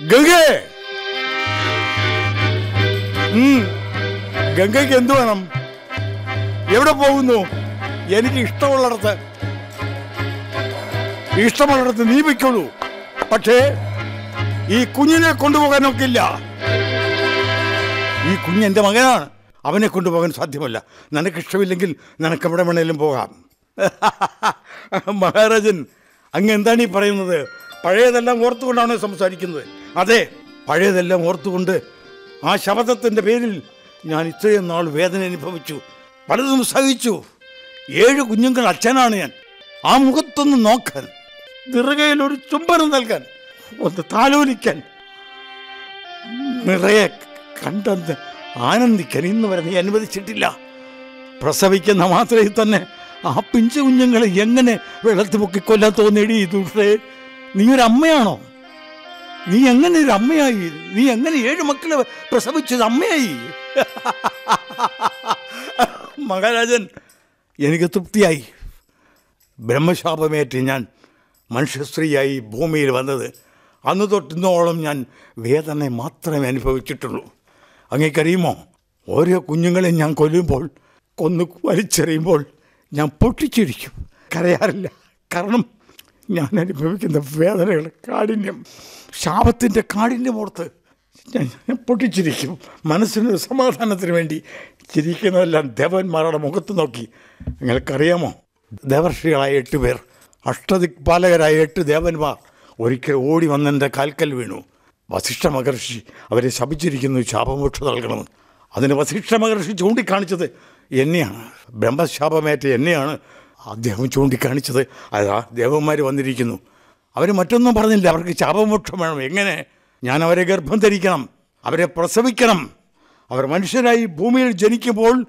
ഗംഗേ ഉം, ഗംഗയ്ക്ക് എന്തു വേണം എവിടെ പോകുന്നു എനിക്ക് ഇഷ്ടമുള്ളിടത്ത് ഇഷ്ടമുള്ളിടത്ത് നീ വയ്ക്കുള്ളൂ പക്ഷേ ഈ കുഞ്ഞിനെ കൊണ്ടുപോകാൻ ഒക്കില്ല ഈ കുഞ്ഞ് എൻ്റെ മകനാണ് അവനെ കൊണ്ടുപോകാൻ സാധ്യമല്ല നിനക്ക് ഇഷ്ടമില്ലെങ്കിൽ നിനക്ക് എവിടെ വേണേലും പോകാം മഹാരാജൻ അങ്ങ് എന്താണ് ഈ പറയുന്നത് പഴയതെല്ലാം ഓർത്തുകൊണ്ടാണ് സംസാരിക്കുന്നത് അതെ പഴയതെല്ലാം ഓർത്തുകൊണ്ട് ആ ശബ്ദത്തിൻ്റെ പേരിൽ ഞാൻ ഇത്രയും നാൾ വേദന അനുഭവിച്ചു പലതും സഹിച്ചു ഏഴ് കുഞ്ഞുങ്ങൾ അച്ഛനാണ് ഞാൻ ആ മുഖത്തൊന്ന് നോക്കാൻ നിറകയിൽ ഒരു ചുംബനം നൽകാൻ ഒന്ന് താലോലിക്കാൻ നിറയെ കണ്ടെന്ന് ആനന്ദിക്കാൻ ഇന്ന് വരെ നീ അനുവദിച്ചിട്ടില്ല പ്രസവിക്കുന്ന മാത്രയിൽ തന്നെ ആ പിഞ്ചു കുഞ്ഞുങ്ങളെ എങ്ങനെ വെള്ളത്തിൽ പൊക്കി കൊല്ലാൻ തോന്നിയടി ദുഷേ നീ ഒരു അമ്മയാണോ നീ എങ്ങനെ ഒരു അമ്മയായി നീ എങ്ങനെ ഏഴ് മക്കളെ പ്രസവിച്ചത് അമ്മയായി മഹാരാജൻ എനിക്ക് തൃപ്തിയായി ബ്രഹ്മശാപമേറ്റ് ഞാൻ മനുഷ്യസ്ത്രീയായി ഭൂമിയിൽ വന്നത് അന്ന് തൊട്ടിന്നോളം ഞാൻ വേദന മാത്രമേ അനുഭവിച്ചിട്ടുള്ളൂ അങ്ങേക്കറിയുമോ ഓരോ കുഞ്ഞുങ്ങളെയും ഞാൻ കൊല്ലുമ്പോൾ കൊന്ന് വലിച്ചെറിയുമ്പോൾ ഞാൻ പൊട്ടിച്ചിരിക്കും കരയാറില്ല കാരണം ഞാൻ അനുഭവിക്കുന്ന വേദനയുടെ കാഠിന്യം ശാപത്തിൻ്റെ കാഠിന്യം ഓർത്ത് ഞാൻ ഞാൻ പൊട്ടിച്ചിരിക്കും മനസ്സിനൊരു സമാധാനത്തിന് വേണ്ടി ചിരിക്കുന്നതെല്ലാം ദേവന്മാരുടെ മുഖത്ത് നോക്കി നിങ്ങൾക്കറിയാമോ ദേവർഷികളായ എട്ട് പേർ അഷ്ടദിക്പാലകരായ എട്ട് ദേവന്മാർ ഒരിക്കൽ ഓടി വന്നെൻ്റെ കാൽക്കൽ വീണു വസിഷ്ഠ മഹർഷി അവരെ ശപിച്ചിരിക്കുന്നു ശാപമോക്ഷ നൽകണമെന്ന് അതിന് വസിഷ്ഠ മഹർഷി ചൂണ്ടിക്കാണിച്ചത് എന്നെയാണ് ബ്രഹ്മശാപമേറ്റ എന്നെയാണ് അദ്ദേഹം ചൂണ്ടിക്കാണിച്ചത് അതാ ദേവന്മാർ വന്നിരിക്കുന്നു അവർ മറ്റൊന്നും പറഞ്ഞില്ല അവർക്ക് ശാപമോക്ഷം വേണം എങ്ങനെ ഞാൻ അവരെ ഗർഭം ധരിക്കണം അവരെ പ്രസവിക്കണം അവർ മനുഷ്യരായി ഭൂമിയിൽ ജനിക്കുമ്പോൾ